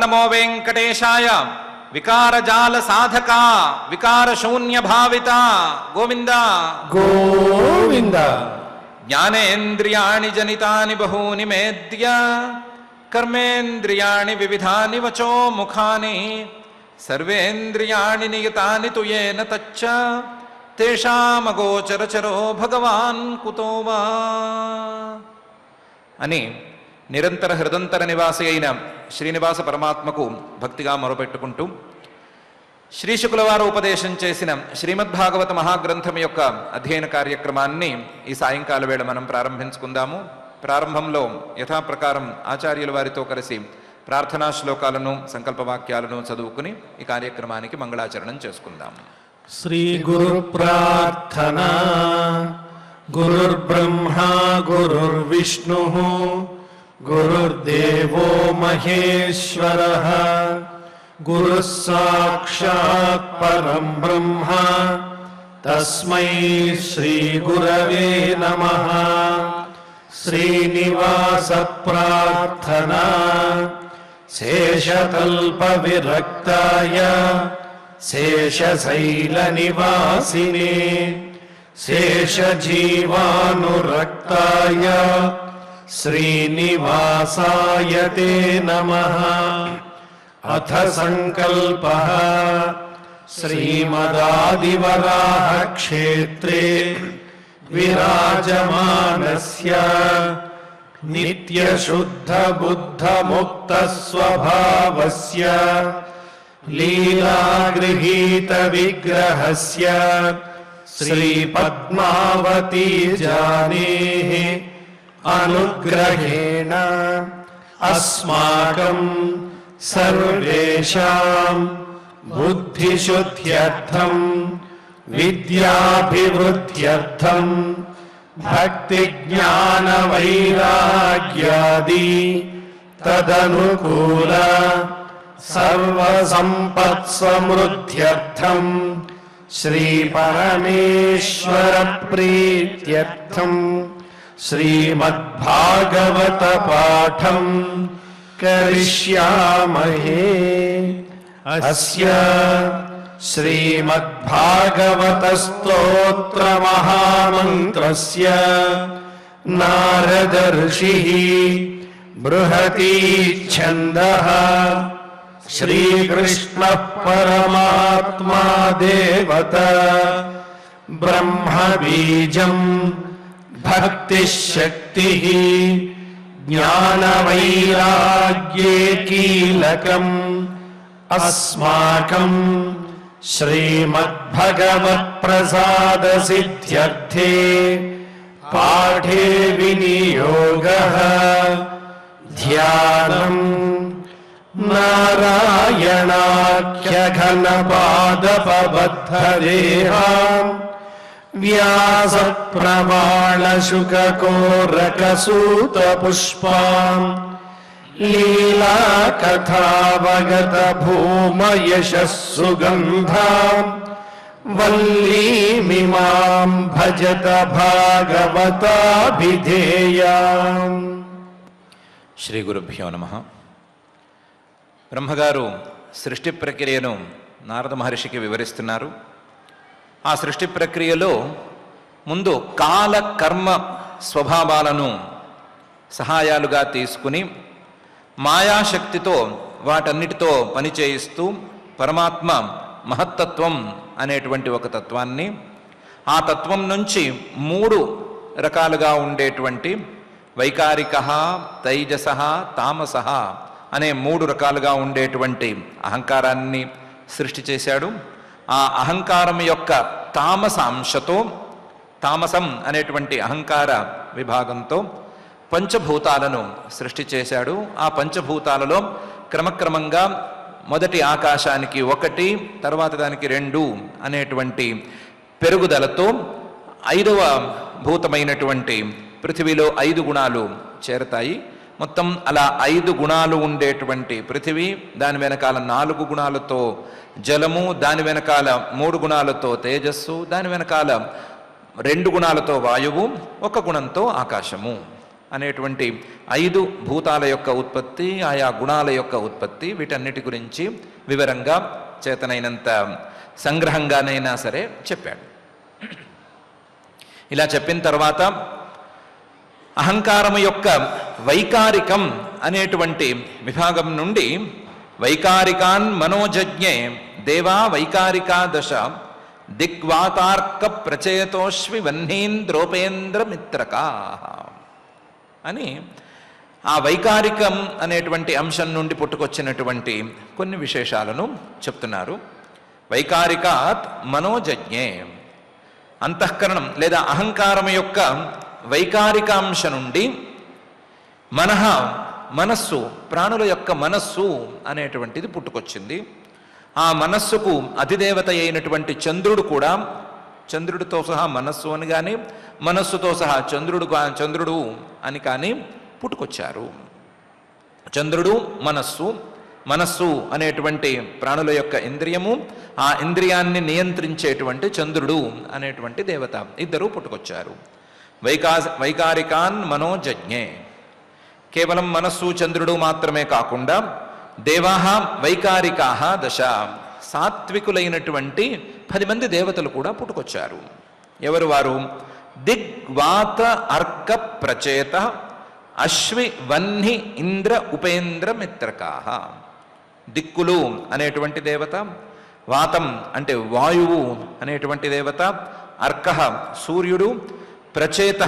నమో వెంకటేశాయ వికారజాల సాధక వికార శూన్య భావిత గోవింద గోవింద జ్ఞానేంద్రియాణి జనితాని బహూని మేద్య కర్మేంద్రియాణి వివిధాని వచో ముఖాని సర్వేంద్రియాణి నియతాని తు ఏన తచ్చ తేషామగోచరచరో భగవాన్ కుతో వా అని నిరంతర హృదంతర నివాసి అయిన శ్రీనివాస పరమాత్మకు భక్తిగా మొరపెట్టుకుంటూ శ్రీశుకుల వారు ఉపదేశం చేసిన శ్రీమద్భాగవత మహాగ్రంథం యొక్క అధ్యయన కార్యక్రమాన్ని ఈ సాయంకాల వేళ మనం ప్రారంభించుకుందాము ప్రారంభంలో యథాప్రకారం ఆచార్యుల వారితో కలిసి ప్రార్థనా శ్లోకాలను సంకల్పవాక్యాలను చదువుకుని ఈ కార్యక్రమానికి మంగళాచరణం చేసుకుందాం శ్రీ గురు ప్రార్థనా గురుర్బ్రహ్మా గురుర్విష్ణు గురుర్దేవో మహేశ్వర గురు సాక్షాత్ పరం బ్రహ్మ తస్మై శ్రీ గురవే నమ శ్రీనివాస ప్రార్థనా శేషతల్ప విరక్తాయ శేషశైలనివాసినే శేషజీవానురక్తాయ శ్రీనివాసాయ తే నమః అథ సంకల్పः శ్రీమదాదివరాహక్షేత్రే విరాజమానస్య నిత్యశుద్ధబుద్ధముక్తస్వభావస్య लीलागृहीतविग्रहस्य श्रीपद्मावती जानेः अनुग्रहेण अस्माकम् सर्वेषाम् बुद्धिशुद्ध्यर्थम् विद्याभिवृद्ध्यर्थम् भक्तिज्ञानवैराग्यादि तदनुकूल सर्वसम्पत्समृद्ध्यर्थम् श्रीपरमेश्वरप्रीत्यर्थम् श्रीमद्भागवतपाठम् करिष्यामहे अस्य श्रीमद्भागवतस्तोत्रमहामन्त्रस्य नारदर्षिः बृहतीच्छन्दः श्रीकृष्णः परमात्मा देवता ब्रह्मबीजम् भक्तिः शक्तिः ज्ञानवैराग्ये कीलकम् अस्माकम् श्रीमद्भगवत्प्रसादसिद्ध्यर्थे पाठे विनियोगः ध्यानम् नारायणाख्यघनपादपबद्धदेहाम् व्यासप्रवाणशुककोरकसूतपुष्पाम् लीलाकथावगतभूमयशः सुगन्धाम् वल्लीमिमाम् भजत भागवताभिधेयाम् శ్రీ గురుభ్యో నమ బ్రహ్మగారు సృష్టి ప్రక్రియను నారద మహర్షికి వివరిస్తున్నారు ఆ సృష్టి ప్రక్రియలో ముందు కాల కర్మ స్వభావాలను సహాయాలుగా తీసుకుని మాయాశక్తితో వాటన్నిటితో పనిచేయిస్తూ పరమాత్మ మహత్తత్వం అనేటువంటి ఒక తత్వాన్ని ఆ తత్వం నుంచి మూడు రకాలుగా ఉండేటువంటి వైకారిక తైజస తామస అనే మూడు రకాలుగా ఉండేటువంటి అహంకారాన్ని సృష్టి చేశాడు ఆ అహంకారం యొక్క తామస అంశతో తామసం అనేటువంటి అహంకార విభాగంతో పంచభూతాలను సృష్టి చేశాడు ఆ పంచభూతాలలో క్రమక్రమంగా మొదటి ఆకాశానికి ఒకటి తర్వాత దానికి రెండు అనేటువంటి పెరుగుదలతో ఐదవ భూతమైనటువంటి పృథివీలో ఐదు గుణాలు చేరతాయి మొత్తం అలా ఐదు గుణాలు ఉండేటువంటి పృథివీ దాని వెనకాల నాలుగు గుణాలతో జలము దాని వెనకాల మూడు గుణాలతో తేజస్సు దాని వెనకాల రెండు గుణాలతో వాయువు ఒక గుణంతో ఆకాశము అనేటువంటి ఐదు భూతాల యొక్క ఉత్పత్తి ఆయా గుణాల యొక్క ఉత్పత్తి వీటన్నిటి గురించి వివరంగా చేతనైనంత సంగ్రహంగానైనా సరే చెప్పాడు ఇలా చెప్పిన తర్వాత అహంకారము యొక్క వైకారికం అనేటువంటి విభాగం నుండి వైకారికాన్ మనోజజ్ఞే దేవా వైకారికా దశ దిగ్వాతార్క ప్రచేతోష్వి వహ్నీంద్రోపేంద్ర మిత్రకా అని ఆ వైకారికం అనేటువంటి అంశం నుండి పుట్టుకొచ్చినటువంటి కొన్ని విశేషాలను చెప్తున్నారు వైకారికాత్ మనోజజ్ఞే అంతఃకరణం లేదా అహంకారం యొక్క వైకారికాంశ నుండి మనహ మనస్సు ప్రాణుల యొక్క మనస్సు అనేటువంటిది పుట్టుకొచ్చింది ఆ మనస్సుకు అధిదేవత అయినటువంటి చంద్రుడు కూడా చంద్రుడితో సహా మనస్సు అని కానీ మనస్సుతో సహా చంద్రుడు కా- చంద్రుడు అని కానీ పుట్టుకొచ్చారు చంద్రుడు మనస్సు మనస్సు అనేటువంటి ప్రాణుల యొక్క ఇంద్రియము ఆ ఇంద్రియాన్ని నియంత్రించేటువంటి చంద్రుడు అనేటువంటి దేవత ఇద్దరూ పుట్టుకొచ్చారు వైకా వైకారికాన్ మనోజజ్ఞే కేవలం మనస్సు చంద్రుడు మాత్రమే కాకుండా దేవాహ వైకారికాహ దశ సాత్వికులైనటువంటి పది మంది దేవతలు కూడా పుట్టుకొచ్చారు ఎవరు వారు దిగ్వాత అర్క ప్రచేత అశ్వి వహ్ని ఇంద్ర ఉపేంద్ర మిత్రకాహ దిక్కులు అనేటువంటి దేవత వాతం అంటే వాయువు అనేటువంటి దేవత అర్క సూర్యుడు ప్రచేత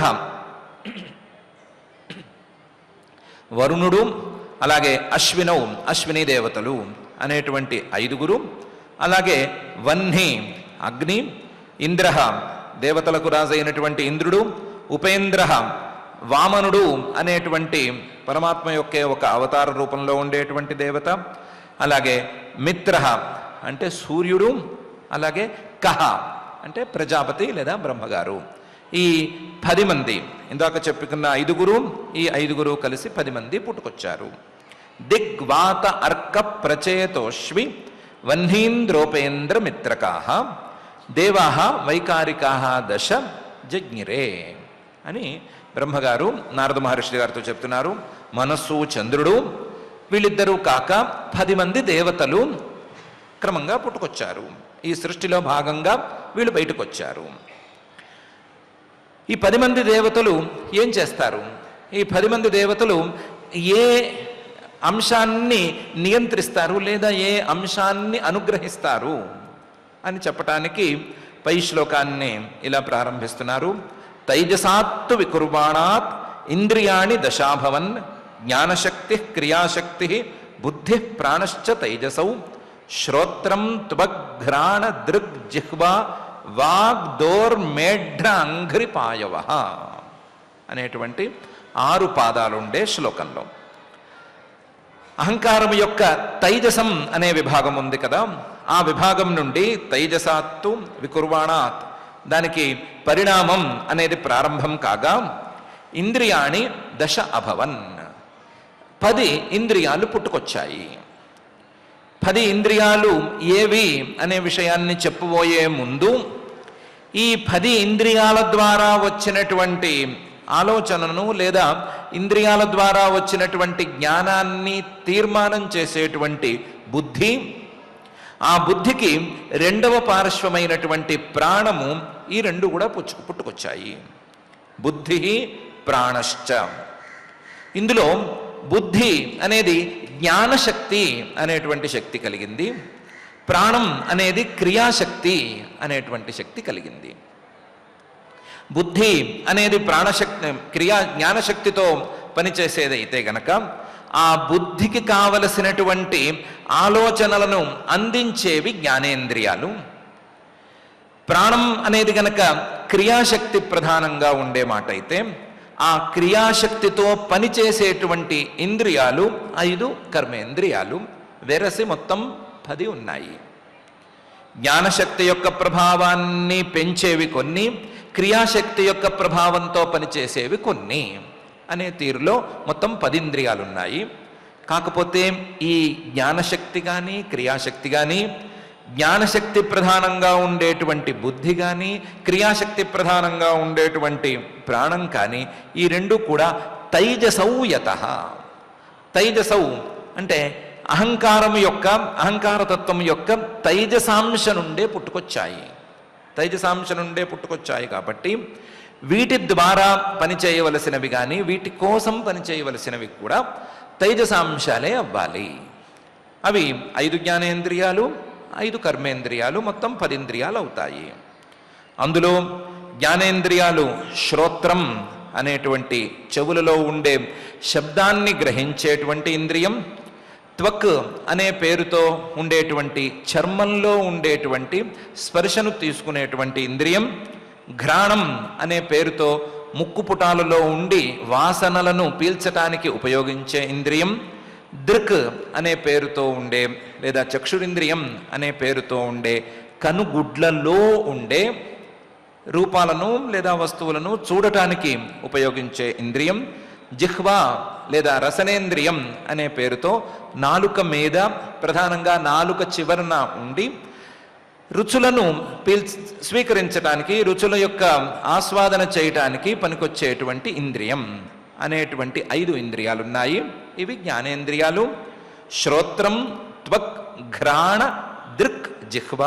వరుణుడు అలాగే అశ్వినౌ అశ్విని దేవతలు అనేటువంటి ఐదుగురు అలాగే వహ్ని అగ్ని ఇంద్ర దేవతలకు రాజైనటువంటి ఇంద్రుడు ఉపేంద్ర వామనుడు అనేటువంటి పరమాత్మ యొక్క ఒక అవతార రూపంలో ఉండేటువంటి దేవత అలాగే మిత్ర అంటే సూర్యుడు అలాగే కహ అంటే ప్రజాపతి లేదా బ్రహ్మగారు ఈ పది మంది ఇందాక చెప్పుకున్న ఐదుగురు ఈ ఐదుగురు కలిసి పది మంది పుట్టుకొచ్చారు దిగ్వాత అర్క ప్రచేతోష్వి వహ్నీంద్రోపేంద్ర మిత్రకాహ దేవాహ వైకారికాహ దశ జజ్ఞిరే అని బ్రహ్మగారు నారద మహర్షి గారితో చెప్తున్నారు మనస్సు చంద్రుడు వీళ్ళిద్దరూ కాక పది మంది దేవతలు క్రమంగా పుట్టుకొచ్చారు ఈ సృష్టిలో భాగంగా వీళ్ళు బయటకు వచ్చారు ఈ పది మంది దేవతలు ఏం చేస్తారు ఈ పది మంది దేవతలు ఏ అంశాన్ని నియంత్రిస్తారు లేదా ఏ అంశాన్ని అనుగ్రహిస్తారు అని చెప్పటానికి పై శ్లోకాన్ని ఇలా ప్రారంభిస్తున్నారు తైజసాత్తు వికుర్వాణాత్ ఇంద్రియాణి దశాభవన్ జ్ఞానశక్తి క్రియాశక్తి బుద్ధి ప్రాణశ్చ తైజసౌ శ్రోత్రం తుబఘ్రాణ దృగ్ జిహ్వా వాగ్దోర్మేఢ్ర అంఘ్రిపాయవ అనేటువంటి ఆరు పాదాలుండే శ్లోకంలో అహంకారం యొక్క తైజసం అనే విభాగం ఉంది కదా ఆ విభాగం నుండి తైజసాత్తు వికుర్వాణాత్ దానికి పరిణామం అనేది ప్రారంభం కాగా ఇంద్రియాణి దశ అభవన్ పది ఇంద్రియాలు పుట్టుకొచ్చాయి పది ఇంద్రియాలు ఏవి అనే విషయాన్ని చెప్పబోయే ముందు ఈ పది ఇంద్రియాల ద్వారా వచ్చినటువంటి ఆలోచనను లేదా ఇంద్రియాల ద్వారా వచ్చినటువంటి జ్ఞానాన్ని తీర్మానం చేసేటువంటి బుద్ధి ఆ బుద్ధికి రెండవ పార్శ్వమైనటువంటి ప్రాణము ఈ రెండు కూడా పుచ్చు పుట్టుకొచ్చాయి బుద్ధి ప్రాణశ్చ ఇందులో బుద్ధి అనేది జ్ఞానశక్తి అనేటువంటి శక్తి కలిగింది ప్రాణం అనేది క్రియాశక్తి అనేటువంటి శక్తి కలిగింది బుద్ధి అనేది ప్రాణశక్తి క్రియా జ్ఞానశక్తితో పనిచేసేదైతే గనక ఆ బుద్ధికి కావలసినటువంటి ఆలోచనలను అందించేవి జ్ఞానేంద్రియాలు ప్రాణం అనేది గనక క్రియాశక్తి ప్రధానంగా ఉండే మాట అయితే ఆ క్రియాశక్తితో పనిచేసేటువంటి ఇంద్రియాలు ఐదు కర్మేంద్రియాలు వెరసి మొత్తం పది ఉన్నాయి జ్ఞానశక్తి యొక్క ప్రభావాన్ని పెంచేవి కొన్ని క్రియాశక్తి యొక్క ప్రభావంతో పనిచేసేవి కొన్ని అనే తీరులో మొత్తం పది ఇంద్రియాలు ఉన్నాయి కాకపోతే ఈ జ్ఞానశక్తి కానీ క్రియాశక్తి కానీ జ్ఞానశక్తి ప్రధానంగా ఉండేటువంటి బుద్ధి కానీ క్రియాశక్తి ప్రధానంగా ఉండేటువంటి ప్రాణం కానీ ఈ రెండు కూడా తైజసౌ యత తైజసౌ అంటే అహంకారం యొక్క అహంకారతత్వం యొక్క తైజసాంశ నుండే పుట్టుకొచ్చాయి తైజసాంశ నుండే పుట్టుకొచ్చాయి కాబట్టి వీటి ద్వారా పనిచేయవలసినవి కానీ వీటి కోసం పనిచేయవలసినవి కూడా తైజసాంశాలే అవ్వాలి అవి ఐదు జ్ఞానేంద్రియాలు ఐదు కర్మేంద్రియాలు మొత్తం పదింద్రియాలు అవుతాయి అందులో జ్ఞానేంద్రియాలు శ్రోత్రం అనేటువంటి చెవులలో ఉండే శబ్దాన్ని గ్రహించేటువంటి ఇంద్రియం త్వక్ అనే పేరుతో ఉండేటువంటి చర్మంలో ఉండేటువంటి స్పర్శను తీసుకునేటువంటి ఇంద్రియం ఘ్రాణం అనే పేరుతో ముక్కు పుటాలలో ఉండి వాసనలను పీల్చటానికి ఉపయోగించే ఇంద్రియం దృక్ అనే పేరుతో ఉండే లేదా చక్షురింద్రియం అనే పేరుతో ఉండే కనుగుడ్లలో ఉండే రూపాలను లేదా వస్తువులను చూడటానికి ఉపయోగించే ఇంద్రియం జిహ్వా లేదా రసనేంద్రియం అనే పేరుతో నాలుక మీద ప్రధానంగా నాలుక చివరన ఉండి రుచులను పీల్ స్వీకరించడానికి రుచుల యొక్క ఆస్వాదన చేయటానికి పనికొచ్చేటువంటి ఇంద్రియం అనేటువంటి ఐదు ఇంద్రియాలు ఉన్నాయి ఇవి జ్ఞానేంద్రియాలు శ్రోత్రం త్వక్ ఘ్రాణ దృక్ జిహ్వా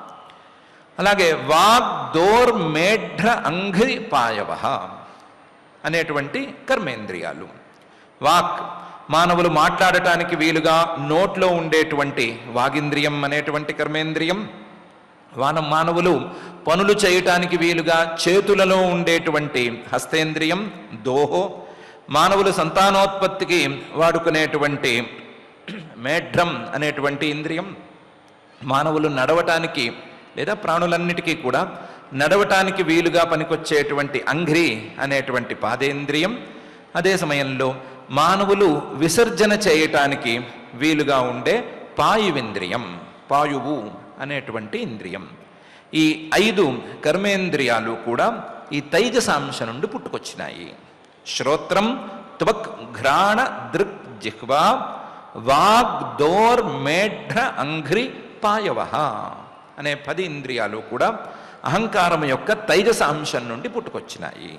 అలాగే వాగ్ దోర్ మేఢ్ర అంఘ్రి పాయవ అనేటువంటి కర్మేంద్రియాలు వాక్ మానవులు మాట్లాడటానికి వీలుగా నోట్లో ఉండేటువంటి వాగింద్రియం అనేటువంటి కర్మేంద్రియం వాన మానవులు పనులు చేయటానికి వీలుగా చేతులలో ఉండేటువంటి హస్తేంద్రియం దోహో మానవులు సంతానోత్పత్తికి వాడుకునేటువంటి మేఢ్రం అనేటువంటి ఇంద్రియం మానవులు నడవటానికి లేదా ప్రాణులన్నిటికీ కూడా నడవటానికి వీలుగా పనికొచ్చేటువంటి అంఘ్రి అనేటువంటి పాదేంద్రియం అదే సమయంలో మానవులు విసర్జన చేయటానికి వీలుగా ఉండే పాయువింద్రియం పాయువు అనేటువంటి ఇంద్రియం ఈ ఐదు కర్మేంద్రియాలు కూడా ఈ తైజసాంశ నుండి పుట్టుకొచ్చినాయి శ్రోత్రం త్వక్ ఘ్రాణ దృక్ జిహ్వా వాగ్ దోర్ మేఢ్ర అంఘ్రి పాయవ అనే పది ఇంద్రియాలు కూడా అహంకారం యొక్క తైజసాంశం నుండి పుట్టుకొచ్చినాయి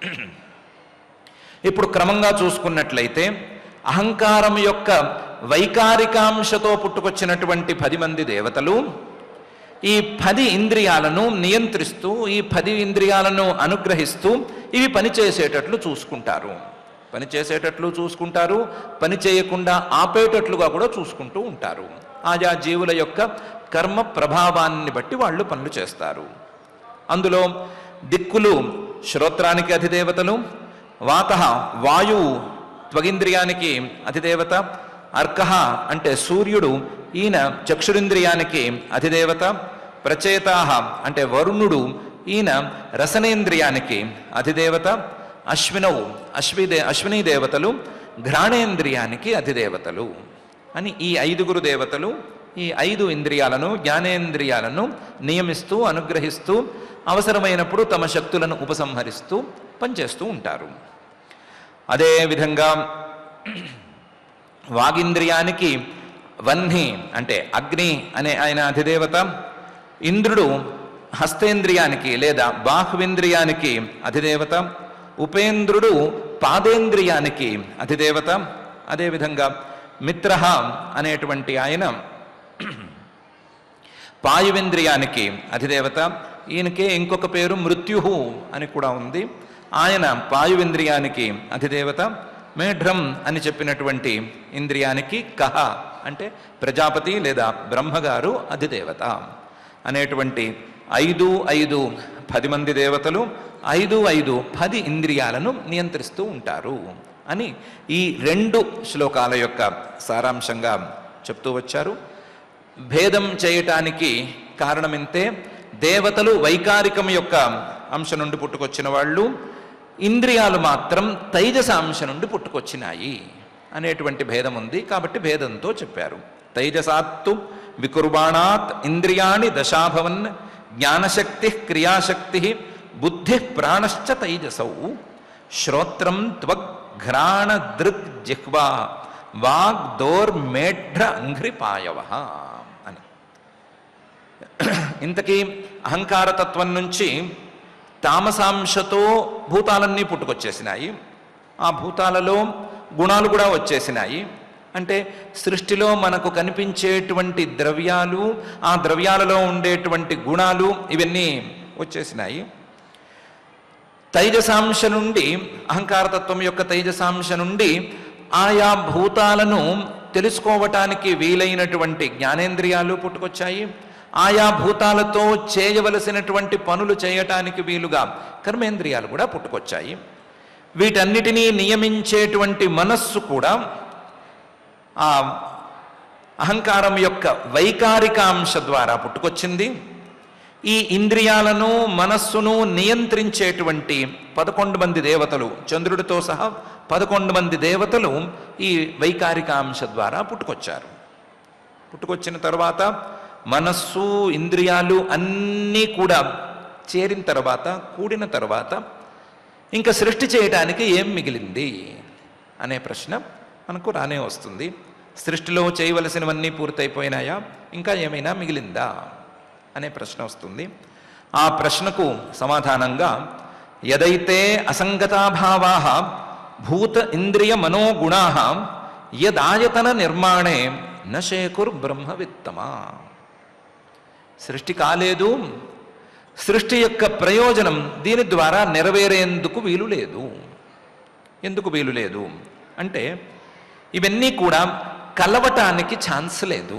ఇప్పుడు క్రమంగా చూసుకున్నట్లయితే అహంకారం యొక్క వైకారికాంశతో పుట్టుకొచ్చినటువంటి పది మంది దేవతలు ఈ పది ఇంద్రియాలను నియంత్రిస్తూ ఈ పది ఇంద్రియాలను అనుగ్రహిస్తూ ఇవి పనిచేసేటట్లు చూసుకుంటారు పని చేసేటట్లు చూసుకుంటారు పని చేయకుండా ఆపేటట్లుగా కూడా చూసుకుంటూ ఉంటారు ఆయా జీవుల యొక్క కర్మ ప్రభావాన్ని బట్టి వాళ్ళు పనులు చేస్తారు అందులో దిక్కులు శ్రోత్రానికి అధిదేవతలు వాత వాయువు త్వగింద్రియానికి అధిదేవత అర్క అంటే సూర్యుడు ఈయన చక్షురింద్రియానికి అధిదేవత ప్రచేతాహ అంటే వరుణుడు ఈయన రసనేంద్రియానికి అధిదేవత అశ్వినవు అశ్విదే అశ్విని దేవతలు ఘ్రాణేంద్రియానికి అధిదేవతలు అని ఈ ఐదుగురు దేవతలు ఈ ఐదు ఇంద్రియాలను జ్ఞానేంద్రియాలను నియమిస్తూ అనుగ్రహిస్తూ అవసరమైనప్పుడు తమ శక్తులను ఉపసంహరిస్తూ పనిచేస్తూ ఉంటారు అదేవిధంగా వాగింద్రియానికి వహ్ని అంటే అగ్ని అనే ఆయన అధిదేవత ఇంద్రుడు హస్తేంద్రియానికి లేదా బాహ్వేంద్రియానికి అధిదేవత ఉపేంద్రుడు పాదేంద్రియానికి అధిదేవత అదేవిధంగా మిత్ర అనేటువంటి ఆయన పాయువేంద్రియానికి అధిదేవత ఈయనకే ఇంకొక పేరు మృత్యు అని కూడా ఉంది ఆయన పాయువేంద్రియానికి అధిదేవత మేఢ్రం అని చెప్పినటువంటి ఇంద్రియానికి కహ అంటే ప్రజాపతి లేదా బ్రహ్మగారు అధిదేవత అనేటువంటి ఐదు ఐదు పది మంది దేవతలు ఐదు ఐదు పది ఇంద్రియాలను నియంత్రిస్తూ ఉంటారు అని ఈ రెండు శ్లోకాల యొక్క సారాంశంగా చెప్తూ వచ్చారు భేదం చేయటానికి కారణమెంతే దేవతలు వైకారికం యొక్క అంశ నుండి పుట్టుకొచ్చిన వాళ్ళు ఇంద్రియాలు మాత్రం తైజస అంశ నుండి పుట్టుకొచ్చినాయి అనేటువంటి భేదం ఉంది కాబట్టి భేదంతో చెప్పారు తైజసాత్తు వికుర్బాణాత్ ఇంద్రియాణి దశాభవన్ జ్ఞానశక్తి క్రియాశక్తి బుద్ధి ప్రాణశ్చ తైజసౌ శ్రోత్రం త్వఘ్రాణ దృగ్ జిహ్వా వాగ్ దోర్ మేఢ్ర అంఘ్రిపాయవ అని ఇంతకీ అహంకారతత్వం నుంచి తామసాంశతో భూతాలన్నీ పుట్టుకొచ్చేసినాయి ఆ భూతాలలో గుణాలు కూడా వచ్చేసినాయి అంటే సృష్టిలో మనకు కనిపించేటువంటి ద్రవ్యాలు ఆ ద్రవ్యాలలో ఉండేటువంటి గుణాలు ఇవన్నీ వచ్చేసినాయి తైజసాంశ నుండి అహంకారతత్వం యొక్క తైజసాంశ నుండి ఆయా భూతాలను తెలుసుకోవటానికి వీలైనటువంటి జ్ఞానేంద్రియాలు పుట్టుకొచ్చాయి ఆయా భూతాలతో చేయవలసినటువంటి పనులు చేయటానికి వీలుగా కర్మేంద్రియాలు కూడా పుట్టుకొచ్చాయి వీటన్నిటినీ నియమించేటువంటి మనస్సు కూడా ఆ అహంకారం యొక్క వైకారికాంశ ద్వారా పుట్టుకొచ్చింది ఈ ఇంద్రియాలను మనస్సును నియంత్రించేటువంటి పదకొండు మంది దేవతలు చంద్రుడితో సహా పదకొండు మంది దేవతలు ఈ వైకారికాంశ ద్వారా పుట్టుకొచ్చారు పుట్టుకొచ్చిన తర్వాత మనస్సు ఇంద్రియాలు అన్నీ కూడా చేరిన తర్వాత కూడిన తర్వాత ఇంకా సృష్టి చేయటానికి ఏం మిగిలింది అనే ప్రశ్న మనకు రానే వస్తుంది సృష్టిలో చేయవలసినవన్నీ పూర్తయిపోయినాయా ఇంకా ఏమైనా మిగిలిందా అనే ప్రశ్న వస్తుంది ఆ ప్రశ్నకు సమాధానంగా యదైతే అసంగతాభావా భూత ఇంద్రియ మనోగుణా యదాయతన నిర్మాణే నశేకుర్ బ్రహ్మవిత్తమా సృష్టి కాలేదు సృష్టి యొక్క ప్రయోజనం దీని ద్వారా నెరవేరేందుకు వీలు లేదు ఎందుకు వీలు లేదు అంటే ఇవన్నీ కూడా కలవటానికి ఛాన్స్ లేదు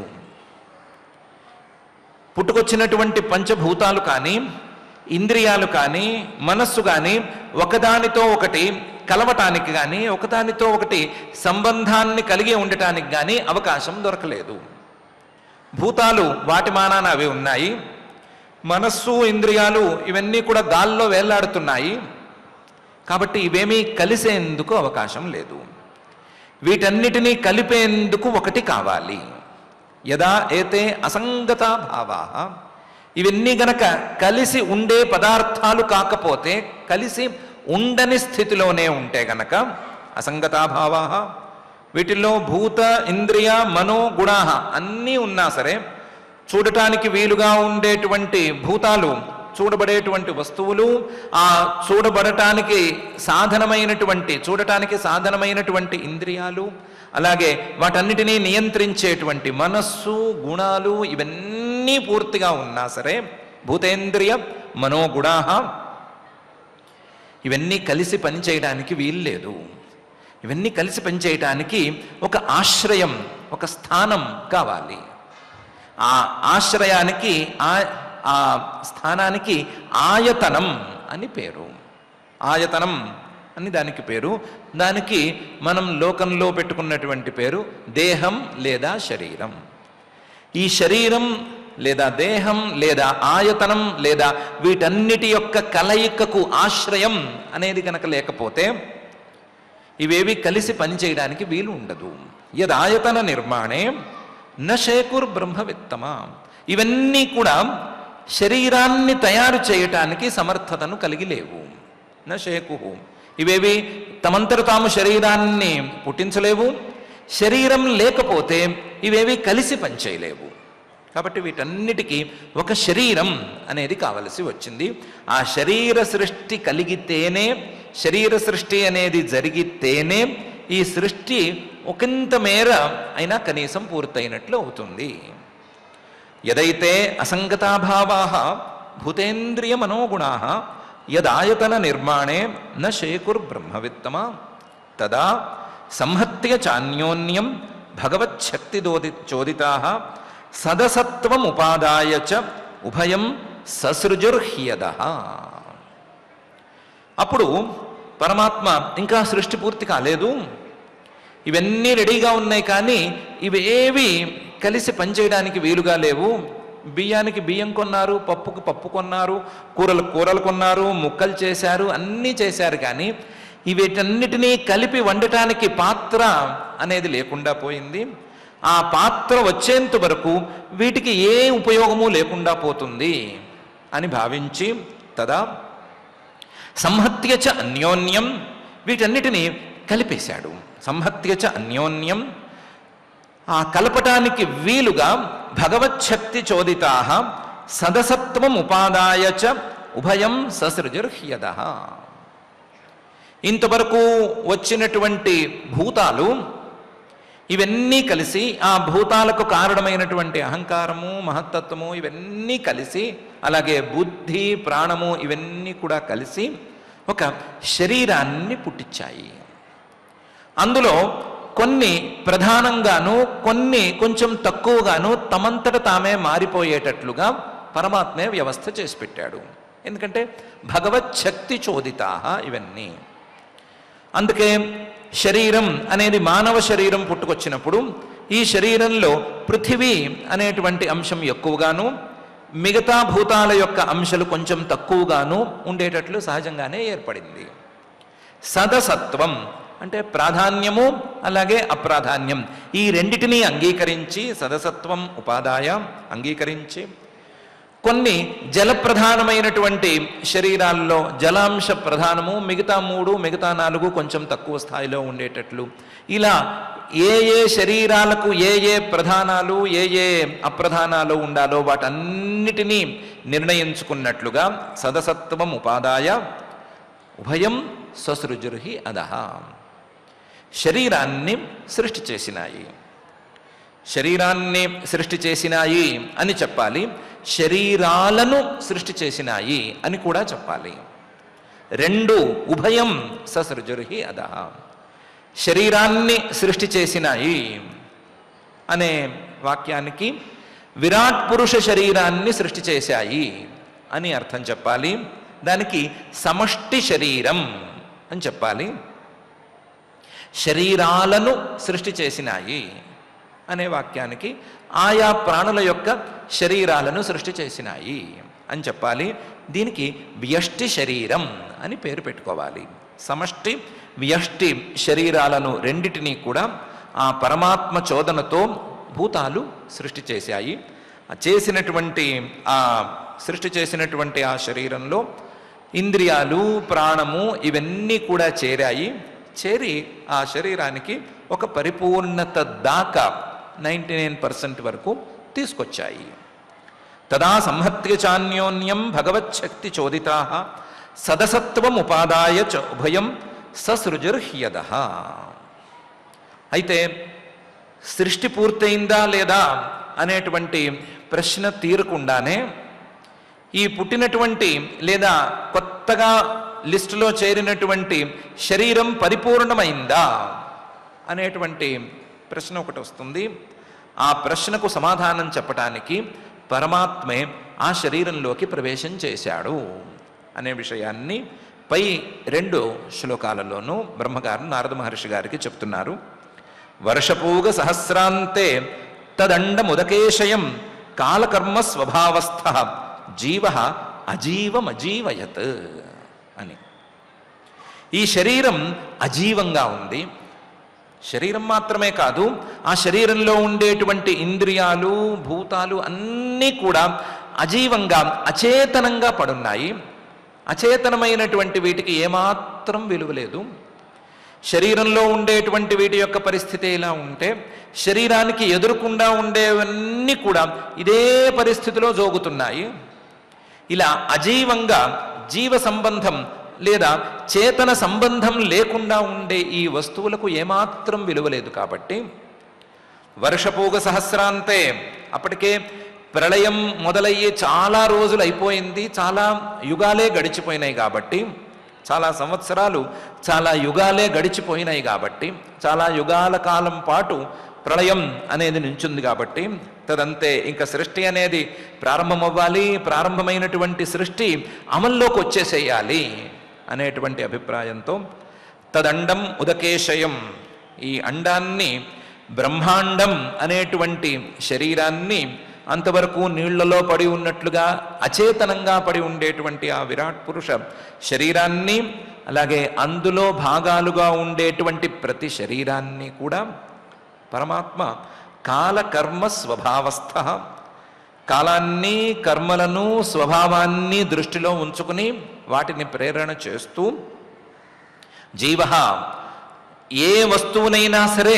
పుట్టుకొచ్చినటువంటి పంచభూతాలు కానీ ఇంద్రియాలు కానీ మనస్సు కానీ ఒకదానితో ఒకటి కలవటానికి కానీ ఒకదానితో ఒకటి సంబంధాన్ని కలిగి ఉండటానికి కానీ అవకాశం దొరకలేదు భూతాలు వాటి మానాన అవి ఉన్నాయి మనస్సు ఇంద్రియాలు ఇవన్నీ కూడా గాల్లో వేలాడుతున్నాయి కాబట్టి ఇవేమీ కలిసేందుకు అవకాశం లేదు వీటన్నిటినీ కలిపేందుకు ఒకటి కావాలి యదా ఏతే అసంగతా భావా ఇవన్నీ గనక కలిసి ఉండే పదార్థాలు కాకపోతే కలిసి ఉండని స్థితిలోనే ఉంటే గనక అసంగతాభావా వీటిల్లో భూత ఇంద్రియ మనో గుణా అన్నీ ఉన్నా సరే చూడటానికి వీలుగా ఉండేటువంటి భూతాలు చూడబడేటువంటి వస్తువులు ఆ చూడబడటానికి సాధనమైనటువంటి చూడటానికి సాధనమైనటువంటి ఇంద్రియాలు అలాగే వాటన్నిటినీ నియంత్రించేటువంటి మనస్సు గుణాలు ఇవన్నీ పూర్తిగా ఉన్నా సరే భూతేంద్రియ మనోగుణా ఇవన్నీ కలిసి పనిచేయడానికి వీల్లేదు ఇవన్నీ కలిసి పనిచేయటానికి ఒక ఆశ్రయం ఒక స్థానం కావాలి ఆ ఆశ్రయానికి ఆ ఆ స్థానానికి ఆయతనం అని పేరు ఆయతనం అని దానికి పేరు దానికి మనం లోకంలో పెట్టుకున్నటువంటి పేరు దేహం లేదా శరీరం ఈ శరీరం లేదా దేహం లేదా ఆయతనం లేదా వీటన్నిటి యొక్క కలయికకు ఆశ్రయం అనేది కనుక లేకపోతే ఇవేవి కలిసి పనిచేయడానికి వీలు ఉండదు యదాయతన నిర్మాణే నశేకుర్ బ్రహ్మవిత్తమా ఇవన్నీ కూడా శరీరాన్ని తయారు చేయటానికి సమర్థతను కలిగి లేవు నశేకు ఇవేవి తమంతట తాము శరీరాన్ని పుట్టించలేవు శరీరం లేకపోతే ఇవేవి కలిసి పనిచేయలేవు కాబట్టి వీటన్నిటికీ ఒక శరీరం అనేది కావలసి వచ్చింది ఆ శరీర సృష్టి కలిగితేనే శరీర సృష్టి అనేది జరిగితేనే ఈ సృష్టి ఒకంత మేర అయినా కనీసం పూర్తయినట్లు అవుతుంది యదైతే అసంగతాభావా భూతేంద్రియ మనోగుణా యదాయతన నిర్మాణే న శేకుర్ బ్రహ్మవిత్తమా తదా సంహత్య చాన్యోన్యం భగవచ్చక్తిదోది చోదితా సదసత్వముపాదాయ చ ఉభయం ససృజుర్హ్యద అప్పుడు పరమాత్మ ఇంకా సృష్టి పూర్తి కాలేదు ఇవన్నీ రెడీగా ఉన్నాయి కానీ ఇవేవి కలిసి పనిచేయడానికి వీలుగా లేవు బియ్యానికి బియ్యం కొన్నారు పప్పుకు పప్పు కొన్నారు కూరలు కూరలు కొన్నారు ముక్కలు చేశారు అన్నీ చేశారు కానీ ఈ వీటన్నిటినీ కలిపి వండటానికి పాత్ర అనేది లేకుండా పోయింది ఆ పాత్ర వచ్చేంత వరకు వీటికి ఏ ఉపయోగము లేకుండా పోతుంది అని భావించి తదా సంహత్య చ అన్యోన్యం వీటన్నిటినీ కలిపేశాడు సంహత్య చ అన్యోన్యం ఆ కలపటానికి వీలుగా భగవచ్చక్తి చోదితా సదసత్వం ఉపాదాయ చ ఉభయం ససృజర్హ్యద ఇంతవరకు వచ్చినటువంటి భూతాలు ఇవన్నీ కలిసి ఆ భూతాలకు కారణమైనటువంటి అహంకారము మహత్తత్వము ఇవన్నీ కలిసి అలాగే బుద్ధి ప్రాణము ఇవన్నీ కూడా కలిసి ఒక శరీరాన్ని పుట్టించాయి అందులో కొన్ని ప్రధానంగాను కొన్ని కొంచెం తక్కువగాను తమంతట తామే మారిపోయేటట్లుగా పరమాత్మే వ్యవస్థ చేసి పెట్టాడు ఎందుకంటే భగవత్ శక్తి చోదితా ఇవన్నీ అందుకే శరీరం అనేది మానవ శరీరం పుట్టుకొచ్చినప్పుడు ఈ శరీరంలో పృథివీ అనేటువంటి అంశం ఎక్కువగాను మిగతా భూతాల యొక్క అంశాలు కొంచెం తక్కువగాను ఉండేటట్లు సహజంగానే ఏర్పడింది సదసత్వం అంటే ప్రాధాన్యము అలాగే అప్రాధాన్యం ఈ రెండిటినీ అంగీకరించి సదసత్వం ఉపాదాయ అంగీకరించి కొన్ని జలప్రధానమైనటువంటి శరీరాల్లో జలాంశ ప్రధానము మిగతా మూడు మిగతా నాలుగు కొంచెం తక్కువ స్థాయిలో ఉండేటట్లు ఇలా ఏ ఏ శరీరాలకు ఏ ఏ ప్రధానాలు ఏ ఏ అప్రధానాలు ఉండాలో వాటన్నిటినీ నిర్ణయించుకున్నట్లుగా సదసత్వం ఉపాదాయ ఉభయం ససృజుర్హి అదహ శరీరాన్ని సృష్టి చేసినాయి శరీరాన్ని సృష్టి చేసినాయి అని చెప్పాలి శరీరాలను సృష్టి చేసినాయి అని కూడా చెప్పాలి రెండు ఉభయం ససృజుర్హి అదహ శరీరాన్ని సృష్టి చేసినాయి అనే వాక్యానికి విరాట్ పురుష శరీరాన్ని సృష్టి చేశాయి అని అర్థం చెప్పాలి దానికి సమష్టి శరీరం అని చెప్పాలి శరీరాలను సృష్టి చేసినాయి అనే వాక్యానికి ఆయా ప్రాణుల యొక్క శరీరాలను సృష్టి చేసినాయి అని చెప్పాలి దీనికి వ్యష్టి శరీరం అని పేరు పెట్టుకోవాలి సమష్టి వ్యష్టి శరీరాలను రెండిటినీ కూడా ఆ పరమాత్మ చోదనతో భూతాలు సృష్టి చేశాయి ఆ చేసినటువంటి ఆ సృష్టి చేసినటువంటి ఆ శరీరంలో ఇంద్రియాలు ప్రాణము ఇవన్నీ కూడా చేరాయి చేరి ఆ శరీరానికి ఒక పరిపూర్ణత దాకా నైంటీ నైన్ పర్సెంట్ వరకు తీసుకొచ్చాయి తదా సంహత్య చాన్యోన్యం భగవచ్చక్తి చోదితా సదసత్వం ఉపాదాయ చ ఉభయం ససృజుర్హ్యద అయితే సృష్టి పూర్తయిందా లేదా అనేటువంటి ప్రశ్న తీరకుండానే ఈ పుట్టినటువంటి లేదా కొత్తగా లిస్టులో చేరినటువంటి శరీరం పరిపూర్ణమైందా అనేటువంటి ప్రశ్న ఒకటి వస్తుంది ఆ ప్రశ్నకు సమాధానం చెప్పటానికి పరమాత్మే ఆ శరీరంలోకి ప్రవేశం చేశాడు అనే విషయాన్ని పై రెండు శ్లోకాలలోనూ బ్రహ్మగారు నారద మహర్షి గారికి చెప్తున్నారు వర్షపూగ సహస్రాంతే తదండముదకేశయం కాలకర్మ స్వభావస్థ జీవ అజీవమజీవయత్ అని ఈ శరీరం అజీవంగా ఉంది శరీరం మాత్రమే కాదు ఆ శరీరంలో ఉండేటువంటి ఇంద్రియాలు భూతాలు అన్నీ కూడా అజీవంగా అచేతనంగా పడున్నాయి అచేతనమైనటువంటి వీటికి ఏమాత్రం విలువ లేదు శరీరంలో ఉండేటువంటి వీటి యొక్క పరిస్థితి ఎలా ఉంటే శరీరానికి ఎదురుకుండా ఉండేవన్నీ కూడా ఇదే పరిస్థితిలో జోగుతున్నాయి ఇలా అజీవంగా జీవ సంబంధం లేదా చేతన సంబంధం లేకుండా ఉండే ఈ వస్తువులకు ఏమాత్రం విలువలేదు కాబట్టి వర్షపూగ సహస్రాంతే అప్పటికే ప్రళయం మొదలయ్యే చాలా రోజులు అయిపోయింది చాలా యుగాలే గడిచిపోయినాయి కాబట్టి చాలా సంవత్సరాలు చాలా యుగాలే గడిచిపోయినాయి కాబట్టి చాలా యుగాల కాలం పాటు ప్రళయం అనేది నించుంది కాబట్టి తదంతే ఇంకా సృష్టి అనేది ప్రారంభమవ్వాలి ప్రారంభమైనటువంటి సృష్టి అమల్లోకి వచ్చేసేయాలి అనేటువంటి అభిప్రాయంతో తదండం ఉదకేశయం ఈ అండాన్ని బ్రహ్మాండం అనేటువంటి శరీరాన్ని అంతవరకు నీళ్లలో పడి ఉన్నట్లుగా అచేతనంగా పడి ఉండేటువంటి ఆ విరాట్ పురుష శరీరాన్ని అలాగే అందులో భాగాలుగా ఉండేటువంటి ప్రతి శరీరాన్ని కూడా పరమాత్మ కాలకర్మ స్వభావస్థ కాలాన్ని కర్మలను స్వభావాన్ని దృష్టిలో ఉంచుకుని వాటిని ప్రేరణ చేస్తూ జీవ ఏ వస్తువునైనా సరే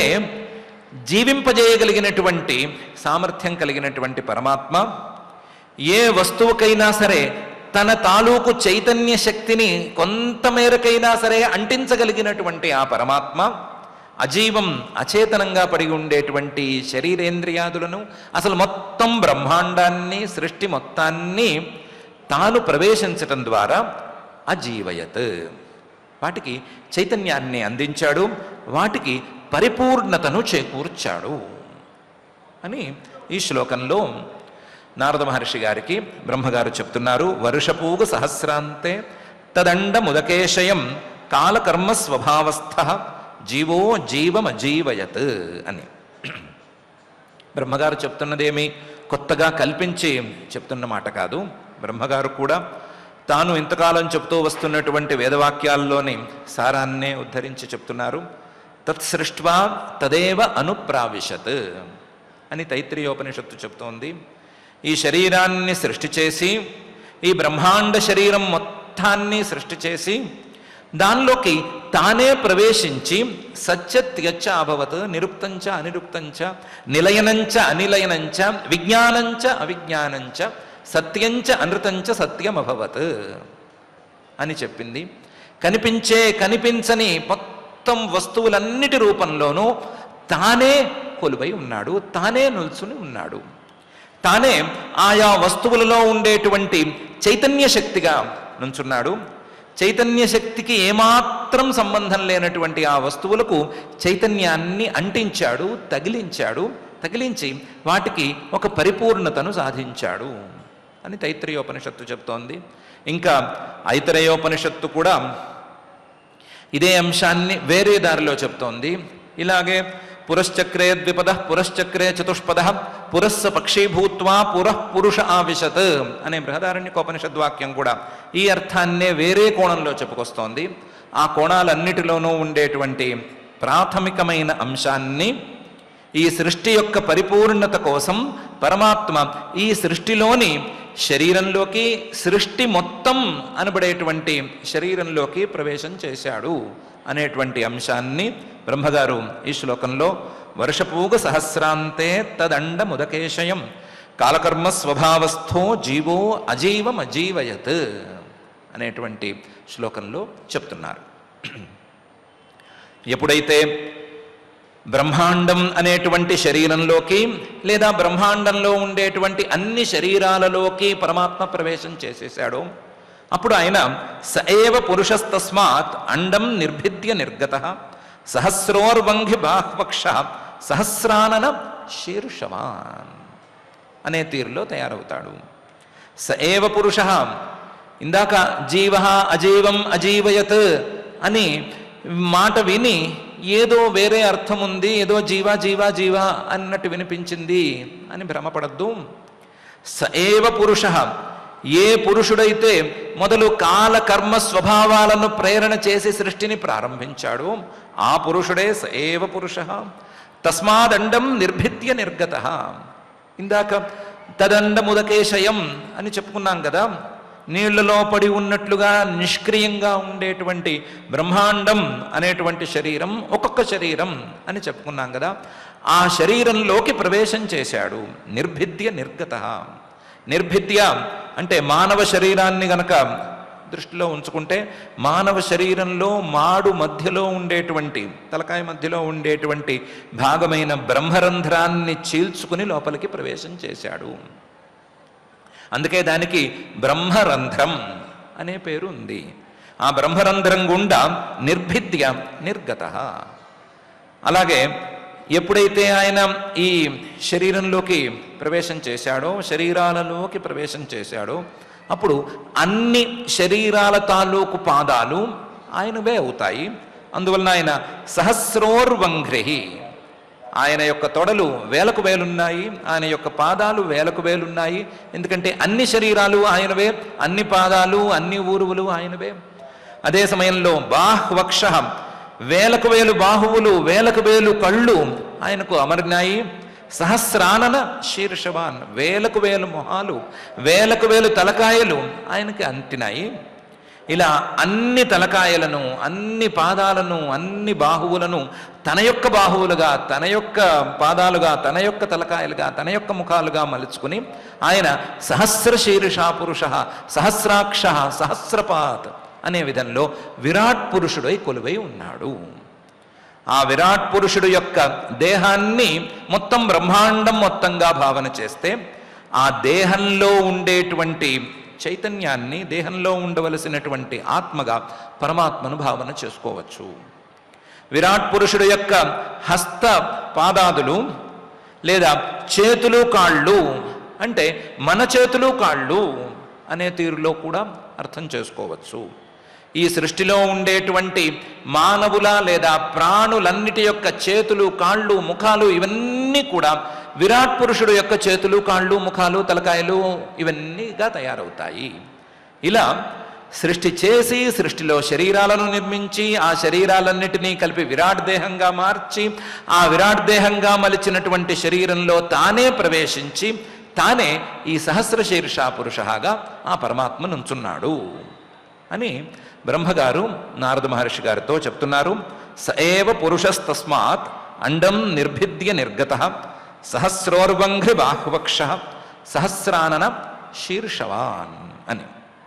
జీవింపజేయగలిగినటువంటి సామర్థ్యం కలిగినటువంటి పరమాత్మ ఏ వస్తువుకైనా సరే తన తాలూకు చైతన్య శక్తిని కొంత మేరకైనా సరే అంటించగలిగినటువంటి ఆ పరమాత్మ అజీవం అచేతనంగా పడి ఉండేటువంటి శరీరేంద్రియాదులను అసలు మొత్తం బ్రహ్మాండాన్ని సృష్టి మొత్తాన్ని తాను ప్రవేశించటం ద్వారా అజీవయత్ వాటికి చైతన్యాన్ని అందించాడు వాటికి పరిపూర్ణతను చేకూర్చాడు అని ఈ శ్లోకంలో నారద మహర్షి గారికి బ్రహ్మగారు చెప్తున్నారు వర్షపూగ సహస్రాంతే తదండ ముదకేశయం కాలకర్మ స్వభావస్థ జీవో జీవమజీవయత్ అని బ్రహ్మగారు చెప్తున్నదేమి కొత్తగా కల్పించి చెప్తున్న మాట కాదు బ్రహ్మగారు కూడా తాను ఇంతకాలం చెప్తూ వస్తున్నటువంటి వేదవాక్యాల్లోని సారాన్నే ఉద్ధరించి చెప్తున్నారు తత్సృష్ట్వా తదేవ అనుప్రావిశత్ అని తైత్రీయోపనిషత్తు చెప్తోంది ఈ శరీరాన్ని సృష్టి చేసి ఈ బ్రహ్మాండ శరీరం మొత్తాన్ని సృష్టి చేసి దానిలోకి తానే ప్రవేశించి సత్యత్యచ్చ అభవత్ నిరుక్తంచ అనిరుక్తంచ నిలయనంచ అనిలయనంచ విజ్ఞానంచ అవిజ్ఞానంచ సత్యంచ అనృతంచ సత్యం అభవత్ అని చెప్పింది కనిపించే కనిపించని మొత్తం వస్తువులన్నిటి రూపంలోనూ తానే కొలువై ఉన్నాడు తానే నిల్చుని ఉన్నాడు తానే ఆయా వస్తువులలో ఉండేటువంటి చైతన్య శక్తిగా నుంచున్నాడు చైతన్య శక్తికి ఏమాత్రం సంబంధం లేనటువంటి ఆ వస్తువులకు చైతన్యాన్ని అంటించాడు తగిలించాడు తగిలించి వాటికి ఒక పరిపూర్ణతను సాధించాడు అని తైత్రీయోపనిషత్తు చెప్తోంది ఇంకా ఐతరేయోపనిషత్తు కూడా ఇదే అంశాన్ని వేరే దారిలో చెప్తోంది ఇలాగే పురశ్చక్రే ద్విపద పురశ్చక్రే చతుష్పద పురస్స పక్షీభూత్వా పురః పురుష ఆవిశత్ అనే బృహదారణ్యకోపనిషద్వాక్యం కూడా ఈ అర్థాన్నే వేరే కోణంలో చెప్పుకొస్తోంది ఆ కోణాలన్నిటిలోనూ ఉండేటువంటి ప్రాథమికమైన అంశాన్ని ఈ సృష్టి యొక్క పరిపూర్ణత కోసం పరమాత్మ ఈ సృష్టిలోని శరీరంలోకి సృష్టి మొత్తం అనబడేటువంటి శరీరంలోకి ప్రవేశం చేశాడు అనేటువంటి అంశాన్ని బ్రహ్మగారు ఈ శ్లోకంలో వర్షపూగ సహస్రాంతే తదండ ముదకేశయం కాలకర్మ స్వభావస్థో జీవో అజీవం అజీవయత్ అనేటువంటి శ్లోకంలో చెప్తున్నారు ఎప్పుడైతే బ్రహ్మాండం అనేటువంటి శరీరంలోకి లేదా బ్రహ్మాండంలో ఉండేటువంటి అన్ని శరీరాలలోకి పరమాత్మ ప్రవేశం చేసేశాడు అప్పుడు ఆయన స ఏవ పురుషస్తస్మాత్ అండం నిర్భిద్య నిర్గత సహస్రోర్వంఘి బాహ్వక్ష సహస్రానన శీర్షవాన్ అనే తీరులో తయారవుతాడు స ఏవ పురుష ఇందాక జీవ అజీవం అజీవయత్ అని మాట విని ఏదో వేరే అర్థం ఉంది ఏదో జీవా జీవా జీవా అన్నట్టు వినిపించింది అని భ్రమపడద్దు స ఏవ పురుష ఏ పురుషుడైతే మొదలు కాల కర్మ స్వభావాలను ప్రేరణ చేసి సృష్టిని ప్రారంభించాడో ఆ పురుషుడే స ఏవ పురుష తస్మాదండం నిర్భిద్య నిర్గత ఇందాక తదండముదకేశయం అని చెప్పుకున్నాం కదా నీళ్లలో పడి ఉన్నట్లుగా నిష్క్రియంగా ఉండేటువంటి బ్రహ్మాండం అనేటువంటి శరీరం ఒక్కొక్క శరీరం అని చెప్పుకున్నాం కదా ఆ శరీరంలోకి ప్రవేశం చేశాడు నిర్భిద్య నిర్గత నిర్భిద్య అంటే మానవ శరీరాన్ని గనక దృష్టిలో ఉంచుకుంటే మానవ శరీరంలో మాడు మధ్యలో ఉండేటువంటి తలకాయ మధ్యలో ఉండేటువంటి భాగమైన బ్రహ్మరంధ్రాన్ని చీల్చుకుని లోపలికి ప్రవేశం చేశాడు అందుకే దానికి బ్రహ్మరంధ్రం అనే పేరు ఉంది ఆ బ్రహ్మరంధ్రం గుండా నిర్భిద్య నిర్గత అలాగే ఎప్పుడైతే ఆయన ఈ శరీరంలోకి ప్రవేశం చేశాడో శరీరాలలోకి ప్రవేశం చేశాడో అప్పుడు అన్ని శరీరాల తాలూకు పాదాలు ఆయనవే అవుతాయి అందువలన ఆయన సహస్రోర్వంఘ్రి ఆయన యొక్క తొడలు వేలకు వేలున్నాయి ఆయన యొక్క పాదాలు వేలకు వేలున్నాయి ఎందుకంటే అన్ని శరీరాలు ఆయనవే అన్ని పాదాలు అన్ని ఊరువులు ఆయనవే అదే సమయంలో బాహ్వక్ష వేలకు వేలు బాహువులు వేలకు వేలు కళ్ళు ఆయనకు అమరినాయి సహస్రానన శీర్షవాన్ వేలకు వేలు మొహాలు వేలకు వేలు తలకాయలు ఆయనకి అంటినాయి ఇలా అన్ని తలకాయలను అన్ని పాదాలను అన్ని బాహువులను తన యొక్క బాహువులుగా తన యొక్క పాదాలుగా తన యొక్క తలకాయలుగా తన యొక్క ముఖాలుగా మలుచుకుని ఆయన సహస్ర శీర్షా పురుష సహస్రాక్ష సహస్రపాత్ అనే విధంలో విరాట్ పురుషుడై కొలువై ఉన్నాడు ఆ విరాట్ పురుషుడు యొక్క దేహాన్ని మొత్తం బ్రహ్మాండం మొత్తంగా భావన చేస్తే ఆ దేహంలో ఉండేటువంటి చైతన్యాన్ని దేహంలో ఉండవలసినటువంటి ఆత్మగా పరమాత్మను భావన చేసుకోవచ్చు విరాట్ పురుషుడు యొక్క హస్త పాదాదులు లేదా చేతులు కాళ్ళు అంటే మన చేతులు కాళ్ళు అనే తీరులో కూడా అర్థం చేసుకోవచ్చు ఈ సృష్టిలో ఉండేటువంటి మానవుల లేదా ప్రాణులన్నిటి యొక్క చేతులు కాళ్ళు ముఖాలు ఇవన్నీ కూడా విరాట్ పురుషుడు యొక్క చేతులు కాళ్ళు ముఖాలు తలకాయలు ఇవన్నీగా తయారవుతాయి ఇలా సృష్టి చేసి సృష్టిలో శరీరాలను నిర్మించి ఆ శరీరాలన్నిటినీ కలిపి విరాట్ దేహంగా మార్చి ఆ విరాట్ దేహంగా మలిచినటువంటి శరీరంలో తానే ప్రవేశించి తానే ఈ సహస్ర శీర్ష పురుషగా ఆ పరమాత్మ నుంచున్నాడు అని బ్రహ్మగారు నారద మహర్షి గారితో చెప్తున్నారు స ఏవ పురుషస్తస్మాత్ అండం నిర్భిద్య నిర్గత సహస్రోర్వంఘ్రి బాహువక్ష సహస్రానన శీర్షవాన్ అని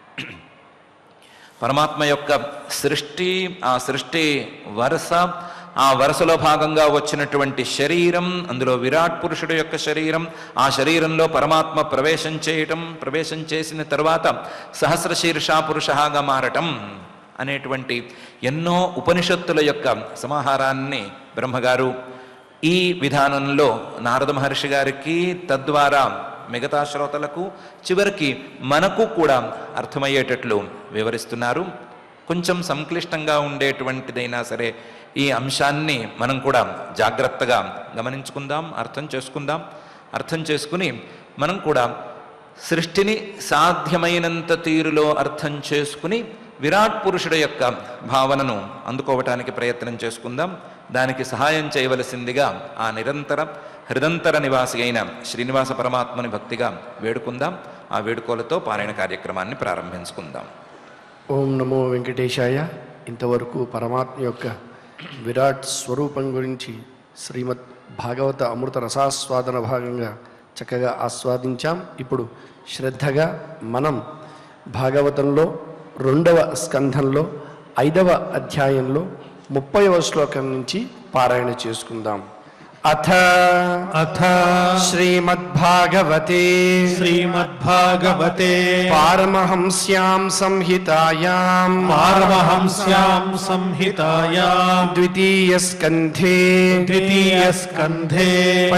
పరమాత్మ యొక్క సృష్టి ఆ సృష్టి వరుస ఆ వరుసలో భాగంగా వచ్చినటువంటి శరీరం అందులో విరాట్ పురుషుడు యొక్క శరీరం ఆ శరీరంలో పరమాత్మ ప్రవేశం చేయటం ప్రవేశం చేసిన తర్వాత సహస్ర శీర్ష పురుషగా మారటం అనేటువంటి ఎన్నో ఉపనిషత్తుల యొక్క సమాహారాన్ని బ్రహ్మగారు ఈ విధానంలో నారద మహర్షి గారికి తద్వారా మిగతా శ్రోతలకు చివరికి మనకు కూడా అర్థమయ్యేటట్లు వివరిస్తున్నారు కొంచెం సంక్లిష్టంగా ఉండేటువంటిదైనా సరే ఈ అంశాన్ని మనం కూడా జాగ్రత్తగా గమనించుకుందాం అర్థం చేసుకుందాం అర్థం చేసుకుని మనం కూడా సృష్టిని సాధ్యమైనంత తీరులో అర్థం చేసుకుని విరాట్ పురుషుడు యొక్క భావనను అందుకోవటానికి ప్రయత్నం చేసుకుందాం దానికి సహాయం చేయవలసిందిగా ఆ నిరంతర హృదంతర నివాసి అయిన శ్రీనివాస పరమాత్మని భక్తిగా వేడుకుందాం ఆ వేడుకోలతో పారాయణ కార్యక్రమాన్ని ప్రారంభించుకుందాం ఓం నమో వెంకటేశాయ ఇంతవరకు పరమాత్మ యొక్క విరాట్ స్వరూపం గురించి శ్రీమద్ భాగవత అమృత రసాస్వాదన భాగంగా చక్కగా ఆస్వాదించాం ఇప్పుడు శ్రద్ధగా మనం భాగవతంలో రెండవ స్కంధంలో ఐదవ అధ్యాయంలో ముప్పైవ శ్లోకం నుంచి పారాయణ చేసుకుందాం అథ అథ శ్రీమద్భాగవతే శ్రీమద్భాగవతే పారమహంస్యాం సంహితాయాం పారమహంస్యాం సంహితాయాం ద్వితీయ స్కంధే ద్వితీయ స్కంధే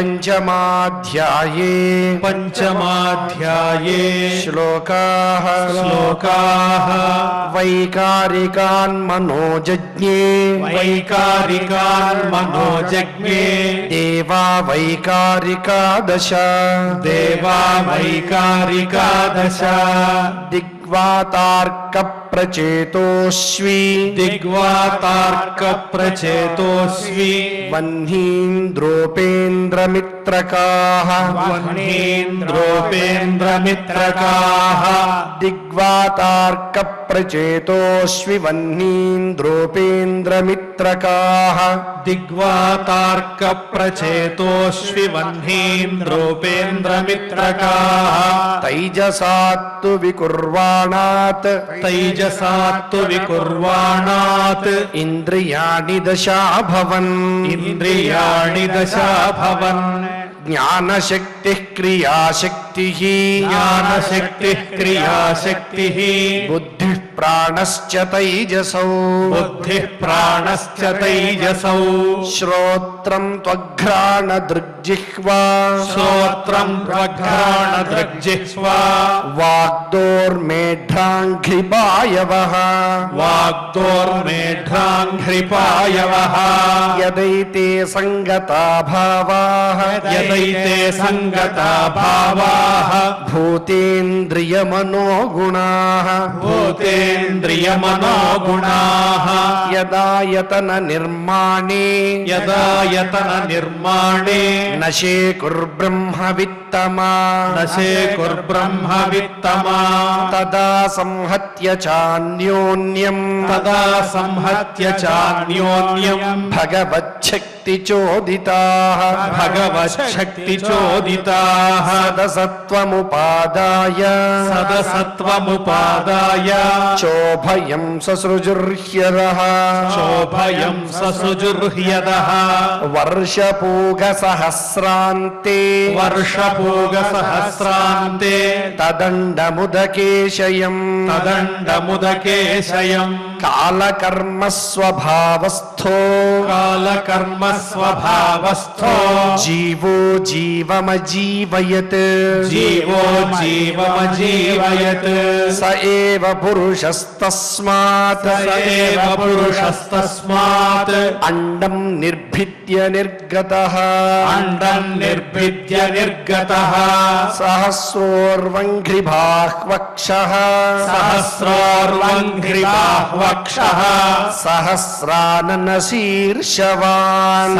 పంచమాధ్యాయే పంచమాధ్యాయే శ్లోకాః శ్లోకాః వైకారికాన్ మనోజజ్ఞే వైకారికాన్ మనోజజ్ఞే దేవా వైకారికా దశ దేవా వైకారికా దశ దిగ్వాతార్క ప్రచేతోష్వి దిగ్వాతార్క ప్రచేతోస్వి వహ్నీంద్రోపేంద్రమిత్రకాః వహ్నీంద్రోపేంద్రమిత్రకాః దిగ్వాతార్క ప్రచేతోష్వి వహ్నీంద్రోపేంద్రమిత్రకాః దిగ్వాతార్క ప్రచేతోష్వి వహ్నీంద్రోపేంద్రమిత్రకాః తైజసాత్తు వికుర్వాణాత్ తైజసాత్తు వికుర్వాణాత్ ఇంద్రియాణి దశాభవన్ ఇంద్రియాణి దశాభవన్ జ్ఞానశక్తి క్రియాశక్తి జ్ఞానశక్తి క్రియాశక్తి బుద్ధి ప్రాణశ్చ తైజసౌ బుద్ధి ప్రాణశ్చ తైజసౌ శ్రోత్రం త్వఘ్రాణ దృగ్జిహ్వా శ్రోత్రం ప్రఘ్రాణ దృగ్జిహ్వా వాగ్దోర్మేఢ్రాంఘ్రిపాయవ వాగ్దోర్మేఢ్రాంఘ్రిపాయవః యదైతే సంగతా భావాః యదైతే సంగతా భావాః భూతేంద్రియమనోగుణాః భూతేంద్రియమనోగుణాః మనసేంద్రియమనోగుణాः యదాయతన నిర్మాణే యదాయతన నిర్మాణే నశే కుర్బ్రహ్మ విత్తమా నశేకుర్బ్రహ్మ విత్తమా తదా సంహత్య చాన్యోన్యం తదా సంహత్య చాన్యోన్యం భగవచ్చక్తి చోదితా భగవచ్చక్తి చోదితాः సదసత్వముపాదాయ సదసత్వముపాదాయ చోభయం ససృజుర్హ్యరః శోభయం ససృజుర్హ్యదః వర్షపూగ సహస్రాంతే వర్షపూగ సహస్రాంతే తదండముదకేశయం తదండముదకేశయం కాలకర్మ స్వభావస్థో కాలకర్మ స్వభావస్థో జీవో జీవమజీవయత్ జీవో జీవమజీవయత్ స ఏవ పురుషస్తస్మాత్ స ఏవ పురుషస్తస్మాత్ అండం నిర్భిద్య నిర్గతః అండం నిర్భిద్య నిర్గతః సహస్రోర్వంఘ్రిబాహ్వక్షः సహస్రోర్వంఘ్రిబాహ్వక్షः సహస్రానన శీర్షవాన్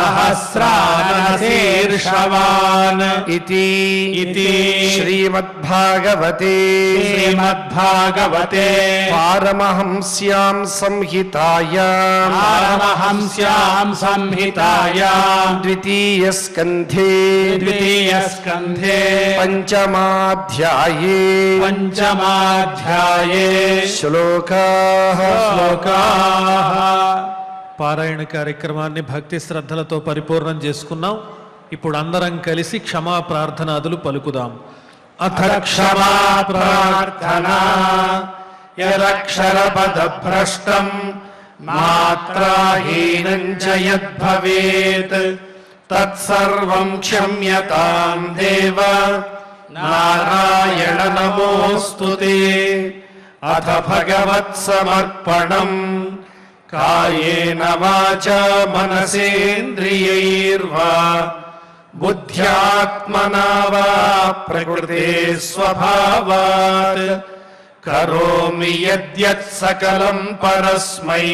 సహస్రానశీర్షవాన్ ఇతి ఇతి శ్రీమద్భాగవతే శ్రీమద్భాగవతే పారమహంస్యాం సంహితాయాం పారమహంస్యాం సంహితాయాం ద్వితీయ స్కంధే ద్వితీయ స్కంధే పంచమాధ్యాయే పంచమాధ్యాయే శ్లోకా శ్లోకాః పారాయణ కార్యక్రమాన్ని భక్తి శ్రద్ధలతో పరిపూర్ణం చేసుకున్నాం ఇప్పుడు అందరం కలిసి క్షమా ప్రార్థనాదులు పలుకుదాం అథ క్షమా ప్రార్థనా యదక్షరపదభ్రష్టం మాత్రాహీనం చ యద్భవేత్ తత్సర్వం క్షమ్యతాం దేవ నారాయణ నమోऽस्तु ते అథ భగవత్సమర్పణం కాయేన వాచా మనసేంద్రియైర్వా బుద్ధ్యాత్మనా వా ప్రకృతే స్వభావాత్ కరోమి యద్యత్ సకలం పరస్మై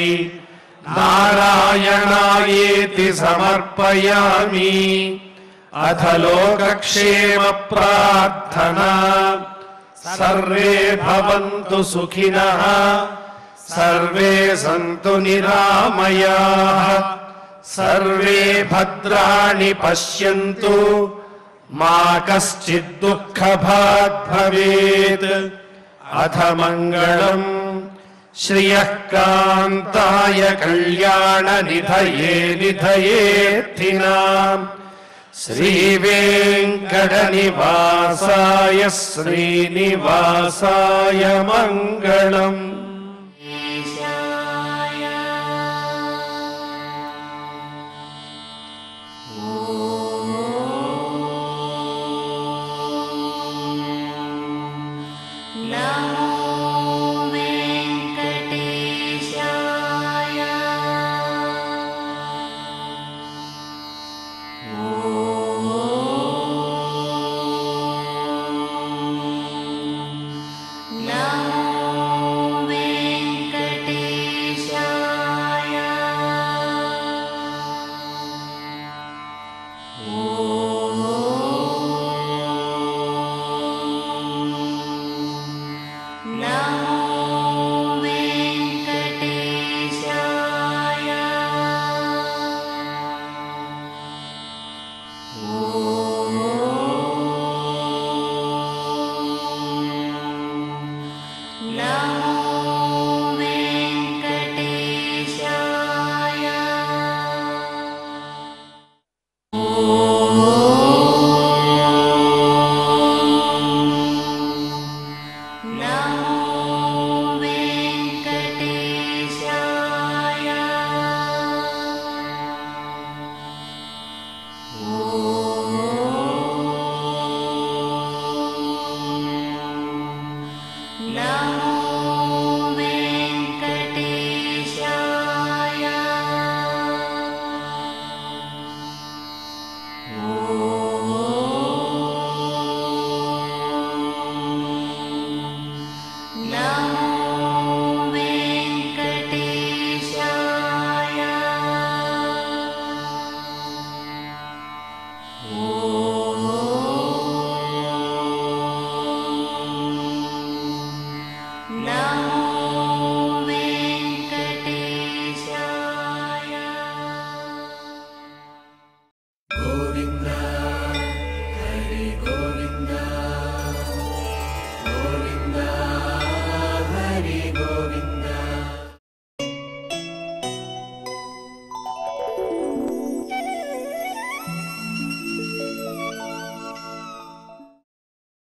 నారాయణాయేతి సమర్పయామి అథ లోకక్షేమ ప్రార్థనా సర్వే భవంతు సుఖినః సర్వే సంతు నిరామయాః సర్వే భద్రాణి పశ్యంతు మా కశ్చిద్ దుఃఖభాగ్ భవేత్ అథ మంగళం శ్రియః కాంతాయ కళ్యాణ నిధయే నిధయేర్థినాం శ్రీవేంకటనివాసాయ శ్రీనివాసాయ మంగళం नमो वेङ्कटेशाय नमो वेङ्कटेशाय नमो वेङ्कटेशाय नमो